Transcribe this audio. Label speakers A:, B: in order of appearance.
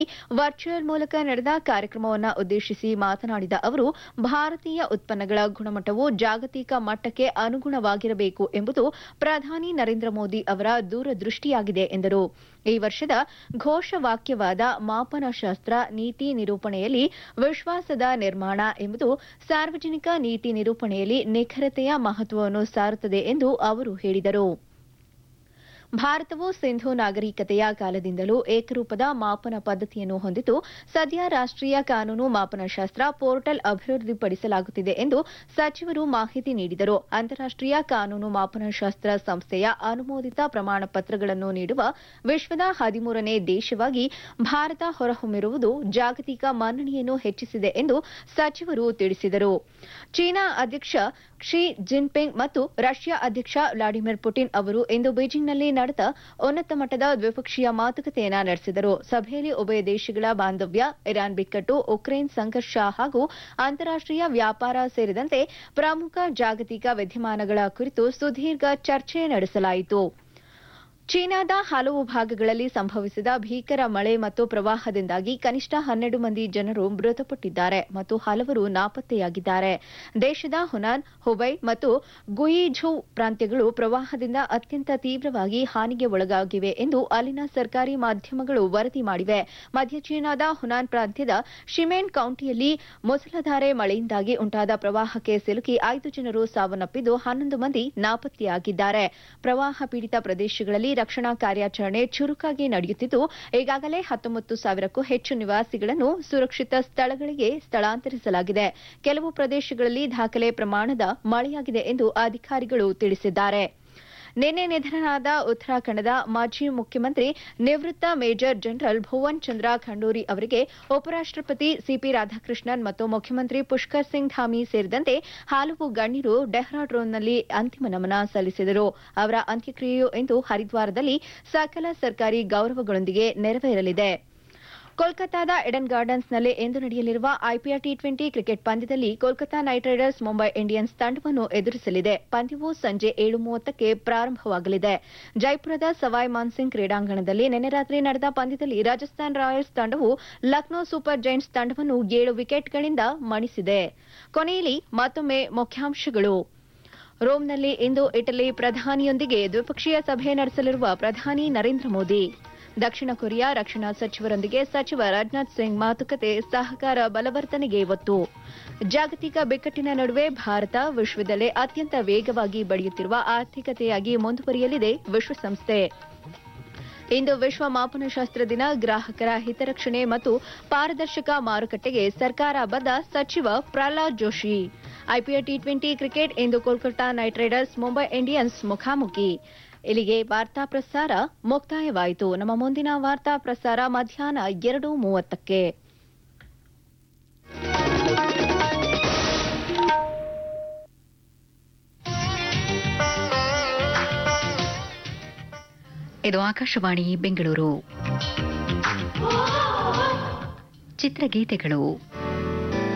A: virtual ಮೂಲಕ ನಡೆದ ಕಾರ್ಯಕ್ರಮವನ್ನು ಉದ್ದೇಶಿಸಿ ಮಾತನಾಡಿದ ಅವರು ಭಾರತೀಯ ಉತ್ಪನ್ನಗಳ ಗುಣಮಟ್ಟವು ಜಾಗತಿಕ ಮಟ್ಟಕ್ಕೆ ಅನುಗುಣವಾಗಿರಬೇಕು ಎಂಬುದು ಪ್ರಧಾನಿ ನರೇಂದ್ರ ಮೋದಿ ಅವರ ದೂರದೃಷ್ಟಿಯಾಗಿದೆ ಎಂದರು ಈ ವರ್ಷದ ಘೋಷವಾಕ್ಯವಾದ ಮಾಪನಶಾಸ್ತ್ರ ನೀತಿ ನಿರೂಪಣೆಯಲ್ಲಿ ವಿಶ್ವಾಸದ ನಿರ್ಮಾಣ ಎಂಬುದು ಸಾರ್ವಜನಿಕ ನೀತಿ ನಿರೂಪಣೆಯಲ್ಲಿ ನಿಖರತೆಯ ಮಹತ್ವವನ್ನು ಸಾರುತ್ತದೆ ಎಂದು ಅವರು ಹೇಳಿದರು ಭಾರತವು ಸಿಂಧು ನಾಗರಿಕತೆಯ ಕಾಲದಿಂದಲೂ ಏಕರೂಪದ ಮಾಪನ ಪದ್ಧತಿಯನ್ನು ಹೊಂದಿದ್ದು ಸದ್ಯ ರಾಷ್ಟೀಯ ಕಾನೂನು ಮಾಪನಶಾಸ್ತ್ರ ಪೋರ್ಟಲ್ ಅಭಿವೃದ್ಧಿಪಡಿಸಲಾಗುತ್ತಿದೆ ಎಂದು ಸಚಿವರು ಮಾಹಿತಿ ನೀಡಿದರು ಅಂತಾರಾಷ್ಟೀಯ ಕಾನೂನು ಮಾಪನಶಾಸ್ತ್ರ ಸಂಸ್ಥೆಯ ಅನುಮೋದಿತ ಪ್ರಮಾಣ ಪತ್ರಗಳನ್ನು ನೀಡುವ ವಿಶ್ವದ ಹದಿಮೂರನೇ ದೇಶವಾಗಿ ಭಾರತ ಹೊರಹೊಮ್ಮಿರುವುದು ಜಾಗತಿಕ ಮನ್ನಣೆಯನ್ನು ಹೆಚ್ಚಿಸಿದೆ ಎಂದು ಸಚಿವರು ತಿಳಿಸಿದರು ಚೀನಾ ಅಧ್ಯಕ್ಷ ಕ್ಷಿ ಜಿನ್ಪಿಂಗ್ ಮತ್ತು ರಷ್ಯಾ ಅಧ್ಯಕ್ಷ ವ್ಲಾಡಿಮಿರ್ ಪುಟಿನ್ ಅವರು ಇಂದು ಬೀಜಿಂಗ್ನಲ್ಲಿ ನಡೆದ ಉನ್ನತ ಮಟ್ಟದ ದ್ವಿಪಕ್ಷೀಯ ಮಾತುಕತೆಯನ್ನ ನಡೆಸಿದರು ಸಭೆಯಲ್ಲಿ ಉಭಯ ದೇಶಗಳ ಬಾಂಧವ್ಯ ಇರಾನ್ ಬಿಕ್ಕಟ್ಟು ಉಕ್ರೇನ್ ಸಂಘರ್ಷ ಹಾಗೂ ಅಂತಾರಾಷ್ಟೀಯ ವ್ಯಾಪಾರ ಸೇರಿದಂತೆ ಪ್ರಮುಖ ಜಾಗತಿಕ ವಿದ್ಯಮಾನಗಳ ಕುರಿತು ಸುದೀರ್ಘ ಚರ್ಚೆ ನಡೆಸಲಾಯಿತು ಚೀನಾದ ಹಲವು ಭಾಗಗಳಲ್ಲಿ ಸಂಭವಿಸಿದ ಭೀಕರ ಮಳೆ ಮತ್ತು ಪ್ರವಾಹದಿಂದಾಗಿ ಕನಿಷ್ಠ ಹನ್ನೆರಡು ಮಂದಿ ಜನರು ಮೃತಪಟ್ಟಿದ್ದಾರೆ ಮತ್ತು ಹಲವರು ನಾಪತ್ತೆಯಾಗಿದ್ದಾರೆ ದೇಶದ ಹುನಾನ್ ಹುಬೈ ಮತ್ತು ಗುಯಿಝು ಪ್ರಾಂತ್ಯಗಳು ಪ್ರವಾಹದಿಂದ ಅತ್ಯಂತ ತೀವ್ರವಾಗಿ ಹಾನಿಗೆ ಒಳಗಾಗಿವೆ ಎಂದು ಅಲ್ಲಿನ ಸರ್ಕಾರಿ ಮಾಧ್ಯಮಗಳು ವರದಿ ಮಾಡಿವೆ ಮಧ್ಯ ಚೀನಾದ ಹುನಾನ್ ಪ್ರಾಂತ್ಯದ ಶಿಮೇನ್ ಕೌಂಟಿಯಲ್ಲಿ ಮುಸಲಧಾರೆ ಮಳೆಯಿಂದಾಗಿ ಉಂಟಾದ ಪ್ರವಾಹಕ್ಕೆ ಸಿಲುಕಿ ಐದು ಜನರು ಸಾವನ್ನಪ್ಪಿದ್ದು ಹನ್ನೊಂದು ಮಂದಿ ನಾಪತ್ತೆಯಾಗಿದ್ದಾರೆ ಪ್ರವಾಹ ಪೀಡಿತ ಪ್ರದೇಶಗಳಲ್ಲಿ ರಕ್ಷಣಾ ಕಾರ್ಯಾಚರಣೆ ಚುರುಕಾಗಿ ನಡೆಯುತ್ತಿದ್ದು ಈಗಾಗಲೇ ಹತ್ತೊಂಬತ್ತು ಸಾವಿರಕ್ಕೂ ಹೆಚ್ಚು ನಿವಾಸಿಗಳನ್ನು ಸುರಕ್ಷಿತ ಸ್ಥಳಗಳಿಗೆ ಸ್ಥಳಾಂತರಿಸಲಾಗಿದೆ ಕೆಲವು ಪ್ರದೇಶಗಳಲ್ಲಿ ದಾಖಲೆ ಪ್ರಮಾಣದ ಮಳೆಯಾಗಿದೆ ಎಂದು ಅಧಿಕಾರಿಗಳು ತಿಳಿಸಿದ್ದಾರೆ ನಿನ್ನೆ ನಿಧನರಾದ ಉತ್ತರಾಖಂಡದ ಮಾಜಿ ಮುಖ್ಯಮಂತ್ರಿ ನಿವೃತ್ತ ಮೇಜರ್ ಜನರಲ್ ಭುವನ್ ಚಂದ್ರ ಖಂಡೂರಿ ಅವರಿಗೆ ಉಪರಾಷ್ಟಪತಿ ಸಿಪಿ ರಾಧಾಕೃಷ್ಣನ್ ಮತ್ತು ಮುಖ್ಯಮಂತ್ರಿ ಪುಷ್ಕರ್ ಸಿಂಗ್ ಧಾಮಿ ಸೇರಿದಂತೆ ಹಲವು ಗಣ್ಯರು ಡೆಹ್ರಾಡೂನ್ನಲ್ಲಿ ಅಂತಿಮ ನಮನ ಸಲ್ಲಿಸಿದರು ಅವರ ಅಂತ್ಯಕ್ರಿಯೆಯು ಇಂದು ಹರಿದ್ವಾರದಲ್ಲಿ ಸಕಲ ಸರ್ಕಾರಿ ಗೌರವಗಳೊಂದಿಗೆ ನೆರವೇರಲಿದೆ ಕೋಲ್ಕತಾದ ಎಡನ್ ಗಾರ್ಡನ್ಸ್ನಲ್ಲಿ ಇಂದು ನಡೆಯಲಿರುವ ಐಪಿಎಲ್ ಟಿ ಟ್ವೆಂಟಿ ಕ್ರಿಕೆಟ್ ಪಂದ್ಯದಲ್ಲಿ Kolkata Knight Riders Mumbai Indians ತಂಡವನ್ನು ಎದುರಿಸಲಿದೆ ಪಂದ್ಯವು ಸಂಜೆ ಏಳು ಮೂವತ್ತಕ್ಕೆ ಪ್ರಾರಂಭವಾಗಲಿದೆ ಜೈಪುರದ ಸವಾಯ್ ಮಾನ್ಸಿಂಗ್ ಕ್ರೀಡಾಂಗಣದಲ್ಲಿ ನಿನ್ನೆ ರಾತ್ರಿ ನಡೆದ ಪಂದ್ಯದಲ್ಲಿ ರಾಜಸ್ಥಾನ್ ರಾಯಲ್ಸ್ ತಂಡವು ಲಕ್ನೋ ಸೂಪರ್ ಜೈಂಟ್ಸ್ ತಂಡವನ್ನು ಏಳು ವಿಕೆಟ್ಗಳಿಂದ ಮಣಿಸಿದೆ ಕೊನೆಯಲ್ಲಿ ಮತ್ತೊಮ್ಮೆ ಮುಖ್ಯಾಂಶಗಳು ರೋಮ್ನಲ್ಲಿ ಇಂದು ಇಟಲಿ ಪ್ರಧಾನಿಯೊಂದಿಗೆ ದ್ವಿಪಕ್ಷೀಯ ಸಭೆ ನಡೆಸಲಿರುವ ಪ್ರಧಾನಿ ನರೇಂದ್ರ ಮೋದಿ ದಕ್ಷಿಣ ಕೊರಿಯಾ ರಕ್ಷಣಾ ಸಚಿವರೊಂದಿಗೆ ಸಚಿವ ರಾಜನಾಥ್ ಸಿಂಗ್ ಮಾತುಕತೆ ಸಹಕಾರ ಬಲವರ್ಧನೆಗೆ ಒತ್ತು ಜಾಗತಿಕ ಬಿಕ್ಕಟ್ಟಿನ ನಡುವೆ ಭಾರತ ವಿಶ್ವದಲ್ಲೇ ಅತ್ಯಂತ ವೇಗವಾಗಿ ಬೆಳೆಯುತ್ತಿರುವ ಆರ್ಥಿಕತೆಯಾಗಿ ಮುಂದುವರಿಯಲಿದೆ ವಿಶ್ವಸಂಸ್ಥೆ ಇಂದು ವಿಶ್ವ ಮಾಪನಶಾಸ್ತ್ರ ದಿನ ಗ್ರಾಹಕರ ಹಿತರಕ್ಷಣೆ ಮತ್ತು ಪಾರದರ್ಶಕ ಮಾರುಕಟ್ಟೆಗೆ ಸರ್ಕಾರ ಬದ್ಧ ಸಚಿವ Prahlad Joshi IPL T twenty cricket ಇಂದು Kolkata Knight Riders Mumbai Indians ಮುಖಾಮುಖಿ ಇಲ್ಲಿಗೆ ವಾರ್ತಾ ಪ್ರಸಾರ ಮುಕ್ತಾಯವಾಯಿತು ನಮ್ಮ ಮುಂದಿನ ವಾರ್ತಾ ಪ್ರಸಾರ ಮಧ್ಯಾಹ್ನ ಎರಡು ಮೂವತ್ತಕ್ಕೆ
B: ಇದು ಆಕಾಶವಾಣಿ ಬೆಂಗಳೂರು ಚಿತ್ರಗೀತೆಗಳು